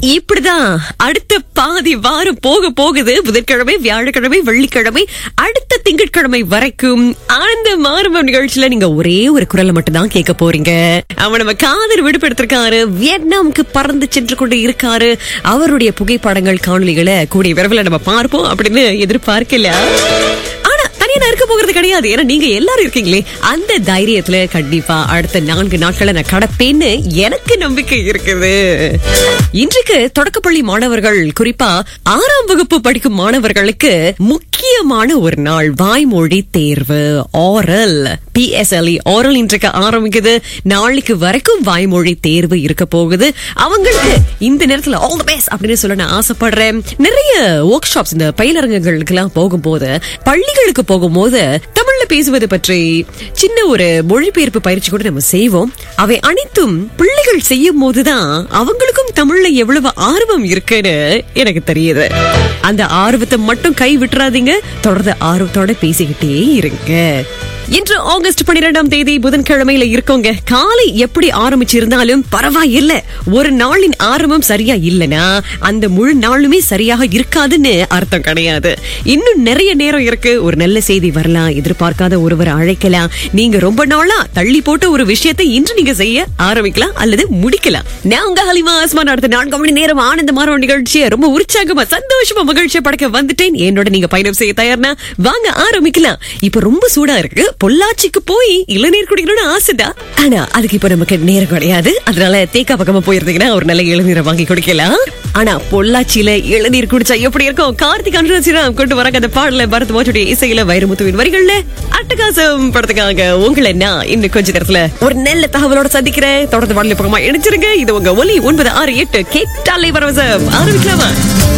இப்படிதான் அடுத்த பாதி வாரம் போக போகுது புதன்கிழமை வியாழக்கிழமை வெள்ளிக்கிழமை அடுத்த திங்கட்கிழமை வரைக்கும் ஆனந்த மாறுபம் நிகழ்ச்சியில நீங்க ஒரே ஒரு குரலை மட்டும் தான் கேட்க போறீங்க அவன் நம்ம காதல் விடுபடுத்திருக்காரு வியட்நாமுக்கு பறந்து சென்று கொண்டு இருக்காரு அவருடைய புகைப்படங்கள் காணொளிகளை கூடிய விரைவில் நம்ம பார்ப்போம் அப்படின்னு எதிர்பார்க்கல ஆனா தனியா நான் இருக்க போகிறது கிடையாது ஏன்னா நீங்க எல்லாரும் இருக்கீங்களே அந்த தைரியத்துல கண்டிப்பா அடுத்த நான்கு நாட்களை நான் கடப்பேன்னு எனக்கு நம்பிக்கை இருக்குது இன்றைக்கு தொடக்கப்பள்ளி மாணவர்கள் குறிப்பா ஆறாம் வகுப்பு படிக்கும் மாணவர்களுக்கு முக்கியமான ஒரு நாள் வாய்மொழி தேர்வு ஆரல் பிஎஸ்எல்இ ஆரல் இன்றைக்கு ஆரம்பிக்குது நாளைக்கு வரைக்கும் வாய்மொழி தேர்வு இருக்க போகுது அவங்களுக்கு இந்த நேரத்துல ஆல் தி பெஸ்ட் அப்படின்னு சொல்ல நான் ஆசைப்படுறேன் நிறைய ஒர்க் ஷாப்ஸ் இந்த பயிலரங்குகளுக்கு எல்லாம் போகும்போது பள்ளிகளுக்கு போகும்போது தமிழ்ல பேசுவது பற்றி சின்ன ஒரு மொழிபெயர்ப்பு பயிற்சி கூட நம்ம செய்வோம் அவை அனைத்தும் பிள்ளைகள் செய்யும் போதுதான் அவங்களுக்கும் தமிழ்ல எவ்வளவு ஆர்வம் இருக்குன்னு எனக்கு தெரியுது அந்த ஆர்வத்தை மட்டும் கை விட்டுறாதீங்க தொடர்ந்து ஆர்வத்தோட பேசிக்கிட்டே இருங்க இன்று ஆகஸ்ட் பன்னிரெண்டாம் தேதி புதன்கிழமையில இருக்கோங்க காலை எப்படி ஆரம்பிச்சிருந்தாலும் பரவாயில்ல ஒரு நாளின் ஆரம்பம் சரியா இல்லனா அந்த முழு நாளுமே சரியாக இருக்காதுன்னு அர்த்தம் கிடையாது இன்னும் நிறைய நேரம் இருக்கு ஒரு நல்ல செய்தி வரலாம் எதிர்பார்க்காத ஒருவர் அழைக்கலாம் நீங்க ரொம்ப நாளா தள்ளி போட்ட ஒரு விஷயத்தை இன்று நீங்க செய்ய ஆரம்பிக்கலாம் அல்லது முடிக்கலாம் நான் உங்க ஹலிமா ஆஸ்மான் அடுத்த நான்கு மணி நேரம் ஆனந்தமான நிகழ்ச்சியை ரொம்ப உற்சாகமா சந்தோஷமா மகிழ்ச்சியா படைக்க வந்துட்டேன் என்னோட நீங்க பயணம் செய்ய தயார்னா வாங்க ஆரம்பிக்கலாம் இப்ப ரொம்ப சூடா இருக்கு பொள்ளாச்சிக்கு போய் இளநீர் குடிக்கணும்னு ஆசைதான் ஆனா அதுக்கு இப்ப நமக்கு நேரம் கிடையாது அதனால தேக்கா பக்கமா போயிருந்தீங்கன்னா ஒரு நல்ல இளநீரை வாங்கி குடிக்கலாம் ஆனா பொள்ளாச்சியில இளநீர் குடிச்சா எப்படி இருக்கும் கார்த்திக் அனுராஜிராம் கொண்டு வராங்க அந்த பாடல பரத் மோச்சுடைய இசையில வைரமுத்துவின் வரிகள்ல அட்டகாசம் படத்துக்காக உங்களை நான் இன்னும் கொஞ்ச நேரத்துல ஒரு நல்ல தகவலோட சந்திக்கிறேன் தொடர்ந்து வாடலை பக்கமா இணைச்சிருங்க இது உங்க ஒலி ஒன்பது ஆறு எட்டு கேட்டாலே பரவசம் ஆரம்பிக்கலாமா